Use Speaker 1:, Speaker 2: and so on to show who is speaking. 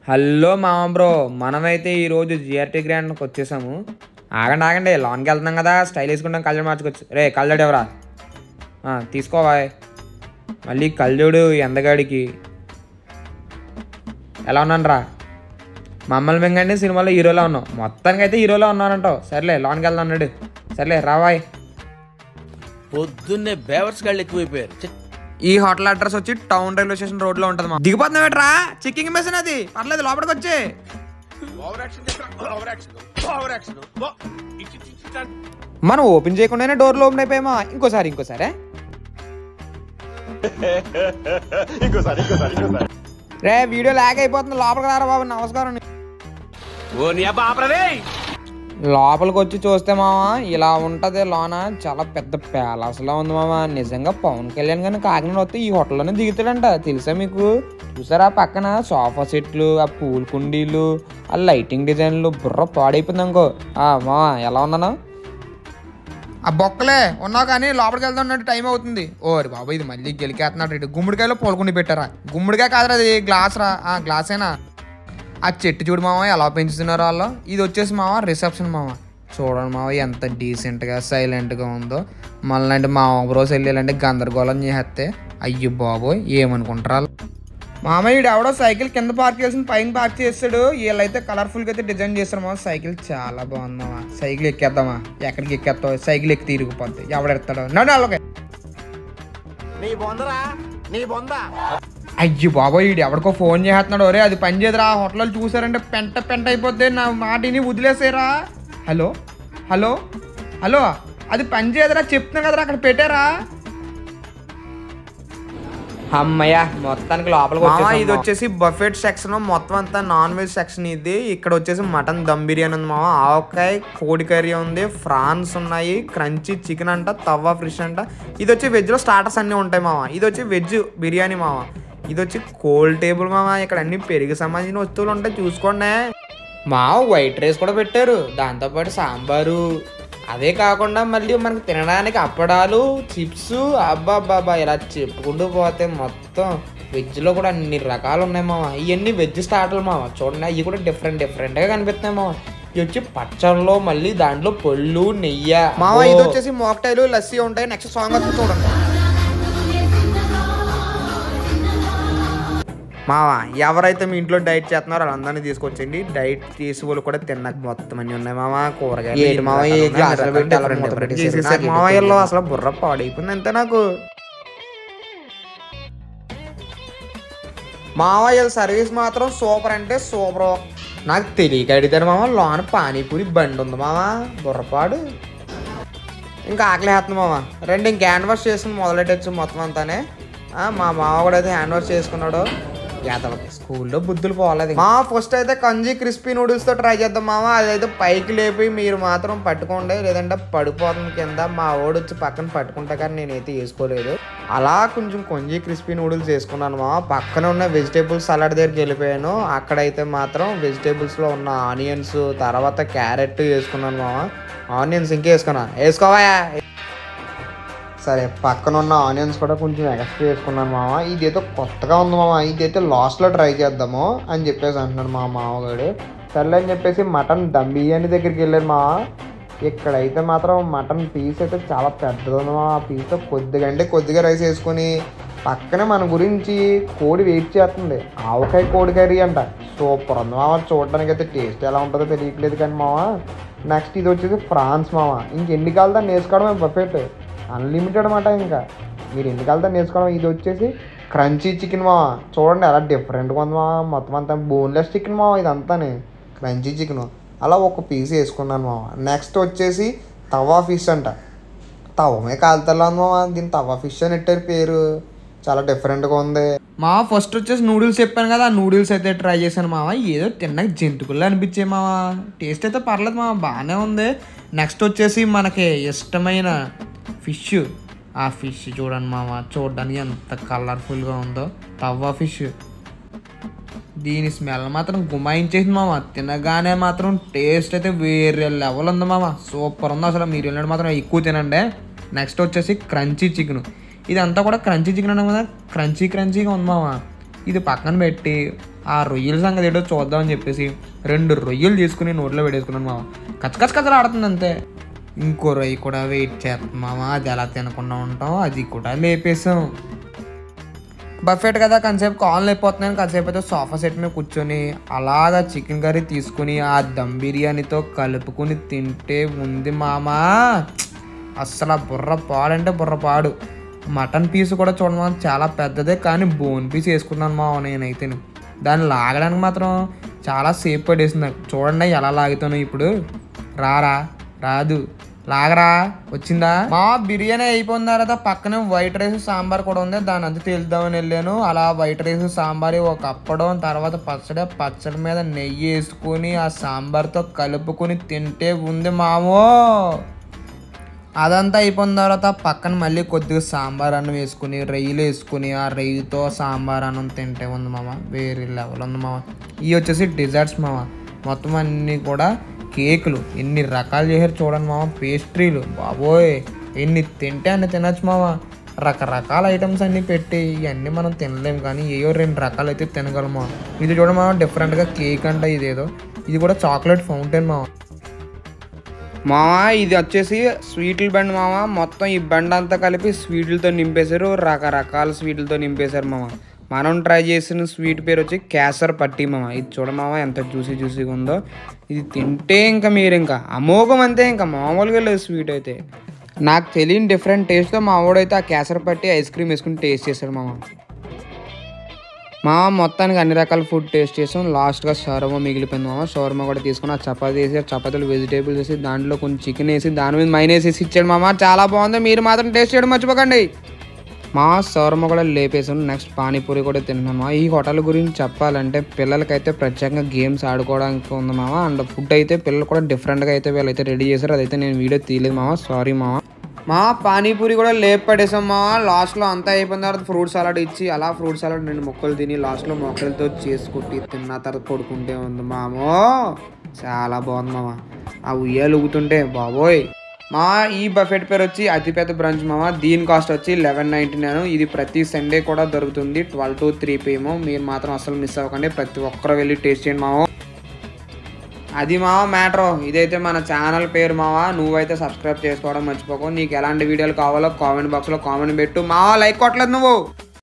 Speaker 1: Hello మామ bro మనమైతే ఈరోజు జిఆర్టీ గ్రాండ్కి వచ్చేసాము ఆగండి ఆగండి లాన్కి వెళ్తున్నాం కదా స్టైల్ వేసుకుంటాం కళ్ళజోడు మార్చుకోవచ్చు రే కళ్ళజోడు ఎవరా ఆ, తీసుకోవా మళ్ళీ కళ్ళజోడు ఎందగాడికి ఎలా ఉన్నాను రా మమ్మల్ని మింగండి సినిమాలో హీరోలో ఉన్నావు మొత్తానికి అయితే హీరోలో ఉన్నానంటావు సర్లే లాన్కి వెళ్దాం అన్నాడు సర్లే రావాయ్
Speaker 2: పొద్దున్నే బేవర్స్ గాళ్ళు ఎక్కువైపోయారు ఛെ,
Speaker 1: ఈ హోటల్ అడ్రస్ వచ్చి టౌన్ రైల్వే స్టేషన్ రోడ్ లో ఉంటది మా దిగిపోతున్నావు ఏంట్రా చెక్కింగ్ మెషిన్ అది పర్లేదు లోపలికి వచ్చే మనం ఓపెన్ చేయకుండానే డోర్లు ఓపెన్ అయిపోయామా ఇంకోసారి ఇంకోసారి రే వీడియో లాగ్ అయిపోతుంది లోపలికి రారా బాబు నమస్కారం
Speaker 2: ఓ నీ అబ్బా ఆపరదే
Speaker 1: లోపలికి వచ్చి చూస్తే మామ ఇలా ఉంటది లోన చాలా పెద్ద ప్యాలెస్ లా ఉంది మామ నిజంగా పవన్ కళ్యాణ్ గారిని కాకినాడ వస్తే ఈ హోటల్లోనే దిగుతాడంట తెలుసా మీకు చూసారా పక్కన సోఫా సెట్లు ఆ పూల కుండీలు ఆ లైటింగ్ డిజైన్లు బుర్ర పాడైపోయింది అనుకో ఆ మామ ఎలా ఉన్నాను ఆ బొక్కలే ఉన్నావు కానీ లోపలికి వెళ్తాం టైం అవుతుంది ఓరి బాబు ఇది మళ్ళీ గెలికేస్తున్నాడు ఇటు గుమ్మడికాయలో పూలకుండి పెట్టారా గుమ్మడికాయ కాదురా అది గ్లాస్ రా ఆ గ్లాసేనా ఆ చెట్టు చూడు మామ ఎలా పెంచుతున్నారు వాళ్ళు ఇది వచ్చేసి మామ రిసెప్షన్ మామ చూడండి మామ ఎంత డీసెంట్గా సైలెంట్గా ఉందో మళ్ళీ మామ బ్రోస్ వెళ్ళాలంటే గందరగోళం చేస్తే అయ్యో బాబోయ్ ఏమనుకుంటారు వాళ్ళు మామ ఈడు ఎవడో సైకిల్ కింద పార్క్ చేసిన పైన పార్క్ చేస్తాడు వీళ్ళైతే కలర్ఫుల్గా అయితే డిజైన్ చేస్తారు మామ సైకిల్ చాలా బాగుంది మామ సైకిల్ ఎక్కేద్దామా ఎక్కడికి ఎక్కేస్తావు సైకిల్ ఎక్కి తిరిగిపోద్ది ఎవడెడతాడు నడు వాళ్ళకి
Speaker 2: నీ బొందరా నీ బొంద
Speaker 1: అయ్యి బాబోయ్ ఈడు ఎవరికో ఫోన్ చేస్తున్నాడు ఒరే అది పని చేయదురా హోటల్లో చూసారంటే పెంట పెంట అయిపోద్ది నా మాటిని వదిలేసేరా హలో హలో హలో అది పని చేయదురా చెప్తున్నా కదరా అక్కడ పెట్టారా అమ్మయ్య మొత్తానికి లోపలికి ఇది వచ్చేసి బఫెట్ సెక్షన్ మొత్తం అంతా నాన్ వెజ్ సెక్షన్ ఇది ఇక్కడ వచ్చేసి మటన్ దమ్ బిర్యానీ ఉంది మామ ఆవకాయ కోడి కర్రీ ఉంది ఫ్రాన్స్ ఉన్నాయి క్రంచీ చికెన్ అంట తవ్వ ఫిష్ అంట ఇది వచ్చి వెజ్లో స్టార్టర్స్ అన్నీ ఉంటాయి మామ ఇది వచ్చి వెజ్ బిర్యానీ మామ ఇది వచ్చి కోల్డ్ టేబుల్ మామ ఇక్కడ అన్ని పెరుగు సంబంధించిన వస్తువులు ఉంటాయి చూసుకోండి మా వైట్ రైస్ కూడా పెట్టారు దాంతోపాటు సాంబారు అదే కాకుండా మళ్ళీ మనకి తినడానికి అప్పడాలు చిప్స్ అబ్బా బాబా ఇలా చెప్పుకుంటూ పోతే మొత్తం వెజ్లో కూడా అన్ని రకాలు ఉన్నాయి మామ ఇవన్నీ వెజ్ స్టార్టర్లు మామ చూడండి అవి కూడా డిఫరెంట్ డిఫరెంట్గా కనిపిస్తున్నాయి మామ ఇవి వచ్చి పచ్చళ్ళు మళ్ళీ దాంట్లో పళ్ళు నెయ్యి మామ ఇది వచ్చేసి మోక్టైలు లస్సీ ఉంటాయి నెక్స్ట్ సాంగ్ వచ్చి చూడండి మావా ఎవరైతే మీ ఇంట్లో డైట్ చేస్తున్నారో వాళ్ళందరినీ తీసుకొచ్చండి డైట్ చేసి వాళ్ళు కూడా తిన్నాక మొత్తం అన్ని ఉన్నాయి మామ కూరగాయలు మామ ఈ గ్లాసులో పెట్టి అలా మూత పెట్టి చేసేసారు. మావయ్యలో అసలు బుర్ర పాడైపోయింది అంతే నాకు మావయ్య సర్వీస్ మాత్రం సూపర్ అంటే సూపర్ నాకు తెలియక అడిగారు మామ లోన పానీపూరి బండి ఉంది మామ బుర్రపాడు ఇంకా ఆకలి వేస్తుంది మామ రెండు ఇంక హ్యాండ్ వాష్ చేసుకుని మొదలెట్టచ్చు మొత్తం అంతానే ఆ, మా మామ కూడా అయితే హ్యాండ్ వాష్ చేసుకున్నాడు యాదవకి స్కూల్లో బుద్ధులు పోలేదు మా ఫస్ట్ అయితే కంజీ క్రిస్పీ నూడిల్స్తో ట్రై చేద్దాం మామ అదైతే పైకి లేపి మీరు మాత్రం పట్టుకోండి లేదంటే పడిపోతుంది కింద మా ఓడి వచ్చి పక్కన పట్టుకుంటా కానీ నేనైతే వేసుకోలేదు అలా కొంచెం కొంజీ క్రిస్పీ నూడిల్స్ వేసుకున్నాను మామ పక్కన ఉన్న వెజిటేబుల్స్ సలాడ్ దగ్గరికి వెళ్ళిపోయాను అక్కడైతే మాత్రం వెజిటేబుల్స్లో ఉన్న ఆనియన్స్ తర్వాత క్యారెట్ వేసుకున్నాను మామ ఆనియన్స్ ఇంకే వేసుకున్నా వేసుకోవా సరే పక్కన ఉన్న ఆనియన్స్ కూడా కొంచెం ఎక్స్ట్రా వేసుకున్నాను మామ ఇదైతే కొత్తగా ఉంది మామ ఇదైతే లాస్ట్లో ట్రై చేద్దాము అని చెప్పేసి అంటున్నాడు మా మామగాడు సర్లే అని చెప్పేసి మటన్ దమ్ బిర్యానీ దగ్గరికి వెళ్ళాను మామ ఇక్కడైతే మాత్రం మటన్ పీస్ అయితే చాలా పెద్దది ఉంది మామ ఆ పీస్తో కొద్దిగా అంటే కొద్దిగా రైస్ వేసుకొని పక్కనే మన గురించి కోడి వెయిట్ చేస్తుంది ఆవకాయ కోడి కర్రీ అంట సూపర్ ఉంది మామ చూడడానికి అయితే టేస్ట్ ఎలా ఉంటుందో తెలియట్లేదు కానీ మామ నెక్స్ట్ ఇది వచ్చేసి ఫ్రాన్స్ మామ ఇంకెన్ని కావాలి దాన్ని వేసుకోవడమే బఫెట్ అన్లిమిటెడ్ అన్నమాట ఇంకా మీరు ఎన్ని కావాలి దాన్ని వేసుకోవడం ఇది వచ్చేసి క్రంచీ చికెన్ మామ చూడండి ఎలా డిఫరెంట్గా ఉంది మామ మొత్తం అంతా బోన్లెస్ చికెన్ మామ ఇదంతానే క్రంచీ చికెన్ అలా ఒక పీస్ వేసుకున్నాను మామ నెక్స్ట్ వచ్చేసి తవా ఫిష్ అంట తవమే కాలుతలా ఉంది మామ దీని తవా ఫిష్ అని పెట్టారు పేరు చాలా డిఫరెంట్గా ఉంది మా ఫస్ట్ వచ్చేసి నూడిల్స్ చెప్పాను కదా ఆ నూడిల్స్ అయితే ట్రై చేశాను మామ ఏదో తిన్నాక జంతుకుల్లో అనిపించే మామ టేస్ట్ అయితే పర్లేదు మామ బాగానే ఉంది నెక్స్ట్ వచ్చేసి మనకి ఇష్టమైన ఫిష్ ఆ ఫిష్ చూడండి మామ చూడడానికి ఎంత కలర్ఫుల్గా ఉందో తవ్వ ఫిష్ దీని స్మెల్ మాత్రం గుమాయించేసింది మామ తినగానే మాత్రం టేస్ట్ అయితే వేరే లెవెల్ ఉంది మామ సూపర్ ఉంది అసలు మీరు వెళ్ళినట్టు మాత్రం ఎక్కువ తినండి నెక్స్ట్ వచ్చేసి క్రంచీ చికెన్ ఇదంతా కూడా క్రంచీ చికెన్ అన్నాం కదా క్రంచీ క్రంచీగా ఉంది మామ ఇది పక్కన పెట్టి ఆ రొయ్యల సంగతి ఏంటో చూద్దామని చెప్పేసి రెండు రొయ్యలు తీసుకుని నోట్లో పెట్టేసుకున్నాను మామ కచ్చకచ్చ కచ్చలు ఆడుతుంది అంతే ఇంకో రొయ్య కూడా వెయిట్ చేస్తుంది మామ అది ఎలా తినకుండా ఉంటాం అది కూడా లేపేసాం బఫెట్ కదా కాసేపు కాల్ అయిపోతున్నాను కాసేపు అయితే సోఫా సెట్ మీద కూర్చొని అలాగా చికెన్ కర్రీ తీసుకుని ఆ దమ్ బిర్యానీతో కలుపుకుని తింటే ఉంది మామా అస్సలు ఆ బుర్ర పాడంటే బుర్ర పాడు మటన్ పీస్ కూడా చూడమా చాలా పెద్దదే కానీ బోన్ పీస్ వేసుకున్నాను మా నేనైతే దాన్ని లాగడానికి మాత్రం చాలా సేపు పడేసింది నాకు చూడండి ఎలా లాగుతాను ఇప్పుడు రారా రాదు లాగరా వచ్చిందా మా బిర్యానీ అయిపోయిన తర్వాత పక్కనే వైట్ రైస్ సాంబార్ కూడా ఉంది దాని అంతా తెలుద్దామని వెళ్ళాను అలా వైట్ రైస్ సాంబార్ ఒక అప్పడం తర్వాత పచ్చడి పచ్చడి మీద నెయ్యి వేసుకొని ఆ సాంబార్తో కలుపుకొని తింటే ఉంది మామో అదంతా అయిపోయిన తర్వాత పక్కన మళ్ళీ కొద్దిగా సాంబార్ అన్నం వేసుకుని రొయ్యలు వేసుకుని ఆ రొయ్యతో సాంబార్ అన్నం తింటే ఉంది మామ వేరే లెవెల్ ఉంది మామ ఇవి వచ్చేసి డిజర్ట్స్ మామ మొత్తం అన్నీ కూడా కేకులు ఎన్ని రకాలు చేశారు చూడండి మామ పేస్ట్రీలు బాబోయ్ ఎన్ని తింటే అన్ని తినచ్చు మామ రకరకాల ఐటమ్స్ అన్నీ పెట్టి ఇవన్నీ మనం తినలేం కానీ ఏయో రెండు రకాలు అయితే తినగలం మామ ఇది చూడండి మామ డిఫరెంట్గా కేక్ అంట ఇదేదో ఇది కూడా చాక్లెట్ ఫౌంటైన్ మామ మామ ఇది వచ్చేసి స్వీట్ల బండి మామ మొత్తం ఈ బండి అంతా కలిపి స్వీట్లతో నింపేశారు రకరకాల స్వీట్లతో నింపేశారు మామ మనం ట్రై చేసిన స్వీట్ పేరు వచ్చి కేసర్ పట్టి మామ ఇది చూడ మామ ఎంత జ్యూసీ జ్యూసీగా ఉందో ఇది తింటే ఇంకా మీరు ఇంకా అమోఘం అంతే ఇంకా మామూలుగా లేదు స్వీట్ అయితే నాకు తెలియని డిఫరెంట్ టేస్ట్తో మా వాడైతే ఆ కేసర్ పట్టి ఐస్ క్రీమ్ వేసుకుని టేస్ట్ చేశాడు మామ మా మొత్తానికి అన్ని రకాల ఫుడ్ టేస్ట్ చేసాం లాస్ట్గా షవర్మా మిగిలిపోయింది మామ షవర్మా కూడా తీసుకుని ఆ చపాతీ వేసి ఆ చపాతీలు వెజిటేబుల్స్ వేసి దాంట్లో కొంచెం చికెన్ వేసి దాని మీద మైనేసి వేసి ఇచ్చాడు మామ చాలా బాగుంది మీరు మాత్రం టేస్ట్ చేయడం మర్చిపోకండి మా షవర్మా కూడా లేపేసాం నెక్స్ట్ పానీపూరి కూడా తింటున్నాం మా ఈ హోటల్ గురించి చెప్పాలంటే పిల్లలకైతే ప్రత్యేకంగా గేమ్స్ ఆడుకోవడానికి ఉంది మామ అండ్ ఫుడ్ అయితే పిల్లలు కూడా డిఫరెంట్గా అయితే వీళ్ళైతే రెడీ చేశారు అదైతే నేను వీడియో తీయలేదు మామ సారీ మామ మా పానీపూరి కూడా లేపు పడేసాం మా లాస్ట్లో అంతా అయిపోయిన తర్వాత ఫ్రూట్ సలాడ్ ఇచ్చి అలా ఫ్రూట్ సలాడ్ రెండు మొక్కలు తిని లాస్ట్లో మొక్కలతో చేసుకుంటే తిన్న తర్వాత పడుకుంటే ఉంది మామో చాలా బాగుంది మామ ఆ ఉయ్యాలు ఊగుతుంటే బాబోయ్ మా ఈ బఫెట్ పేరు వచ్చి అతిపెద్ద బ్రంచ్ మామ దీని కాస్ట్ వచ్చి లెవెన్ నైంటీ నైన్ ఇది ప్రతి సండే కూడా దొరుకుతుంది ట్వెల్వ్ టు త్రీ పిఎం మీరు మాత్రం అసలు మిస్ అవ్వకండి ప్రతి ఒక్కరు వెళ్ళి టేస్ట్ చేయండి మామ అది మావ మ్యాటర్ ఇదైతే మన ఛానల్ పేరు మావా నువ్వైతే సబ్స్క్రైబ్ చేసుకోవడం మర్చిపోకు నీకు ఎలాంటి వీడియోలు కావాలో కామెంట్ బాక్స్లో కామెంట్ పెట్టు మావా లైక్ కొట్టలేదు నువ్వు